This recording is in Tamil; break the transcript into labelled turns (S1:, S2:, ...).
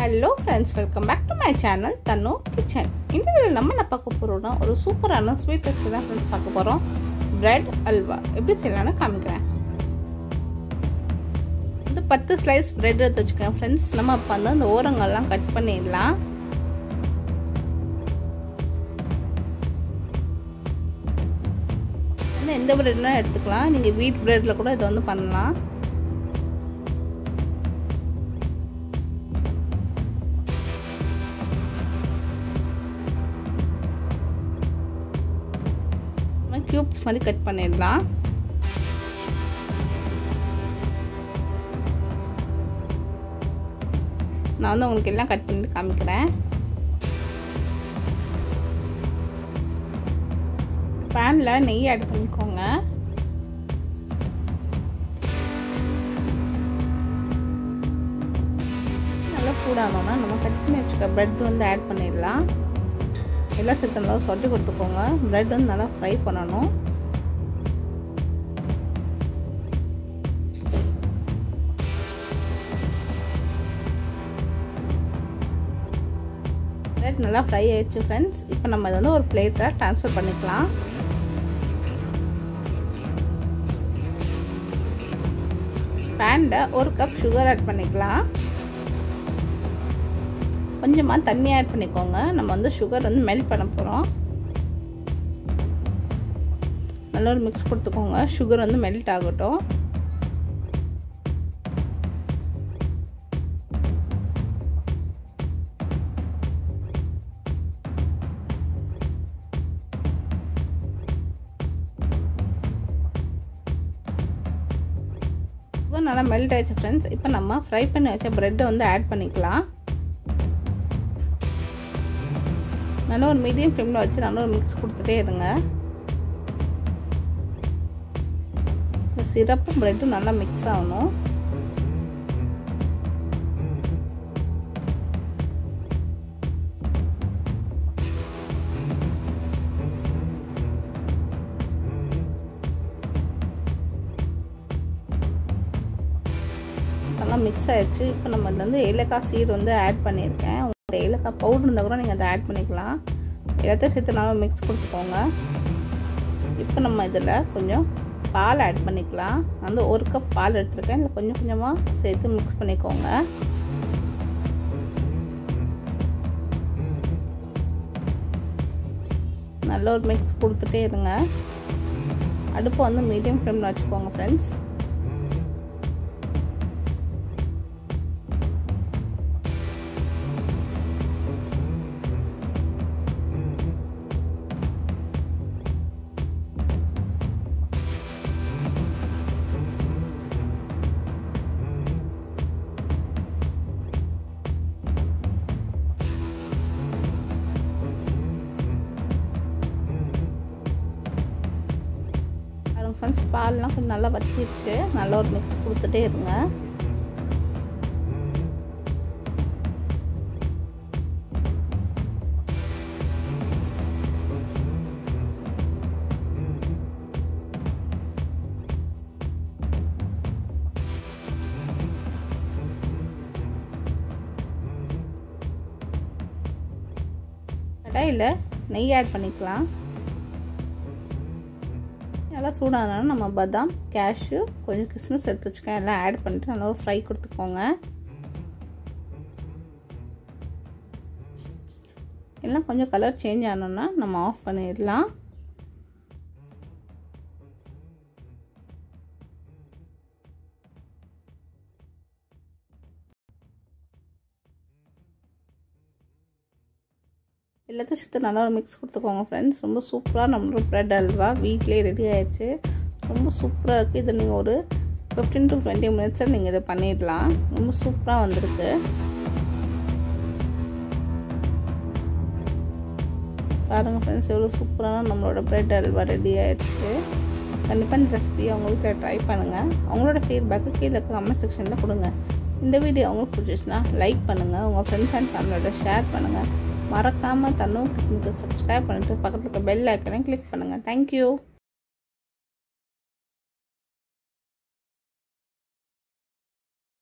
S1: hello friends welcome back to my channel தன்னு கிச்சன் இந்த வீடியோவில் நம்ம என்ன பார்க்க போகிறோம்னா ஒரு சூப்பரான ஸ்வீட் ரெசிபி தான் ஃப்ரெண்ட்ஸ் பார்க்க போகிறோம் பிரெட் அல்வா எப்படி செய்யலாம்னு காமிக்கிறேன் இந்த பத்து ஸ்லைஸ் பிரெட் எடுத்து வச்சுக்கோங்க ஃப்ரெண்ட்ஸ் நம்ம இப்போ வந்து அந்த ஓரங்கள்லாம் கட் பண்ணிடலாம் வந்து எந்த பிரெட்னா எடுத்துக்கலாம் நீங்கள் வீட் பிரெட்டில் கூட இதை வந்து பண்ணலாம் க்யூப்ஸ் மாதிரி கட் பண்ணிடலாம் நான் வந்து உங்களுக்கு எல்லாம் கட் பண்ணிட்டு காமிக்கிறேன் பேனில் நெய் ஆட் பண்ணிக்கோங்க நல்லா சூடானோன்னா நம்ம கட் பண்ணி வச்சுக்க ப்ரெட் வந்து ஆட் பண்ணிடலாம் எல்லாம் சேர்த்து நல்லா சொட்டி கொடுத்துக்கோங்க ப்ரெட் வந்து நல்லா ஃப்ரை பண்ணணும் ப்ரெட் நல்லா ஃப்ரை ஆயிடுச்சு ஃப்ரெண்ட்ஸ் இப்போ நம்ம இதை வந்து ஒரு பிளேட்டில் ட்ரான்ஸ்ஃபர் பண்ணிக்கலாம் பேனில் ஒரு கப் சுகர் ஆட் பண்ணிக்கலாம் கொஞ்சமாக தண்ணி ஆட் பண்ணிக்கோங்க நம்ம வந்து சுகர் வந்து மெல்ட் பண்ண போகிறோம் நல்ல ஒரு மிக்ஸ் கொடுத்துக்கோங்க சுகர் வந்து மெல்ட் ஆகட்டும் சுகர் நல்லா மெல்ட் ஆயிடுச்சு ஃப்ரெண்ட்ஸ் இப்போ நம்ம ஃப்ரை பண்ணி வச்ச ப்ரெட்டை வந்து ஆட் பண்ணிக்கலாம் நல்லா ஒரு மீடியம் ஃப்ளேமில் வச்சு நல்லா ஒரு மிக்ஸ் கொடுத்துட்டே இருங்க இந்த சிரப்பும் ப்ரெட்டும் நல்லா மிக்ஸ் ஆகணும் நல்லா மிக்ஸ் ஆயிடுச்சு இப்போ நம்ம இதில் வந்து ஏலக்காய் சீர் வந்து ஆட் பண்ணியிருக்கேன் உங்களோட ஏலக்காய் பவுடர் இருந்தால் கூட நீங்கள் அதை ஆட் பண்ணிக்கலாம் எல்லாத்தையும் சேர்த்து நல்லா மிக்ஸ் கொடுத்துக்கோங்க இப்போ நம்ம இதில் கொஞ்சம் பால் ஆட் பண்ணிக்கலாம் வந்து ஒரு கப் பால் எடுத்துருக்கேன் இல்லை கொஞ்சம் கொஞ்சமாக சேர்த்து மிக்ஸ் பண்ணிக்கோங்க நல்ல ஒரு மிக்ஸ் கொடுத்துட்டே இருங்க அடுப்பு வந்து மீடியம் ஃப்ளேமில் வச்சுக்கோங்க ஃப்ரெண்ட்ஸ் ஃப்ரெண்ட்ஸ் பால்லாம் கொஞ்சம் நல்லா வத்திடுச்சு நல்லா ஒரு மிக்ஸ் கொடுத்துட்டே இருங்க கடாயில் நெய் ஆட் பண்ணிக்கலாம் நல்லா சூடானாலும் நம்ம பதாம் கேஷ்யூ கொஞ்சம் கிஸ்மிஸ் எடுத்து வச்சுக்கேன் எல்லாம் ஆட் பண்ணிட்டு நல்லா ஒரு ஃப்ரை கொடுத்துக்கோங்க எல்லாம் கொஞ்சம் கலர் சேஞ்ச் ஆனோன்னா நம்ம ஆஃப் பண்ணிடலாம் எல்லாத்தையும் சேர்த்து நல்லா ஒரு மிக்ஸ் கொடுத்துக்கோங்க ஃப்ரெண்ட்ஸ் ரொம்ப சூப்பராக நம்மளோட ப்ரெட் அல்வா வீட்லேயே ரெடி ஆயிடுச்சு ரொம்ப சூப்பராக இருக்குது இதை நீங்கள் ஒரு ஃபிஃப்டீன் டு டுவெண்ட்டி மினிட்ஸில் நீங்கள் இதை பண்ணிடலாம் ரொம்ப சூப்பராக வந்திருக்கு பாருங்கள் ஃப்ரெண்ட்ஸ் எவ்வளோ சூப்பரான நம்மளோட ப்ரெட் அல்வா ரெடி ஆயிடுச்சு கண்டிப்பாக இந்த ரெசிபியை அவங்க வீட்டில் ட்ரை பண்ணுங்கள் அவங்களோட ஃபீட்பேக்கு கீழே கமெண்ட் செக்ஷனில் கொடுங்க இந்த வீடியோ அவங்களுக்கு பிடிச்சிச்சுன்னா லைக் பண்ணுங்கள் உங்கள் ஃப்ரெண்ட்ஸ் அண்ட் ஃபேமிலியோட ஷேர் பண்ணுங்கள் மறக்காமல் தன்னும் கிச்சனுக்கு சப்ஸ்கிரைப் பண்ணிட்டு பக்கத்தில் இருக்க பெல் ஐக்கனையும் கிளிக் பண்ணுங்கள் தேங்க்யூ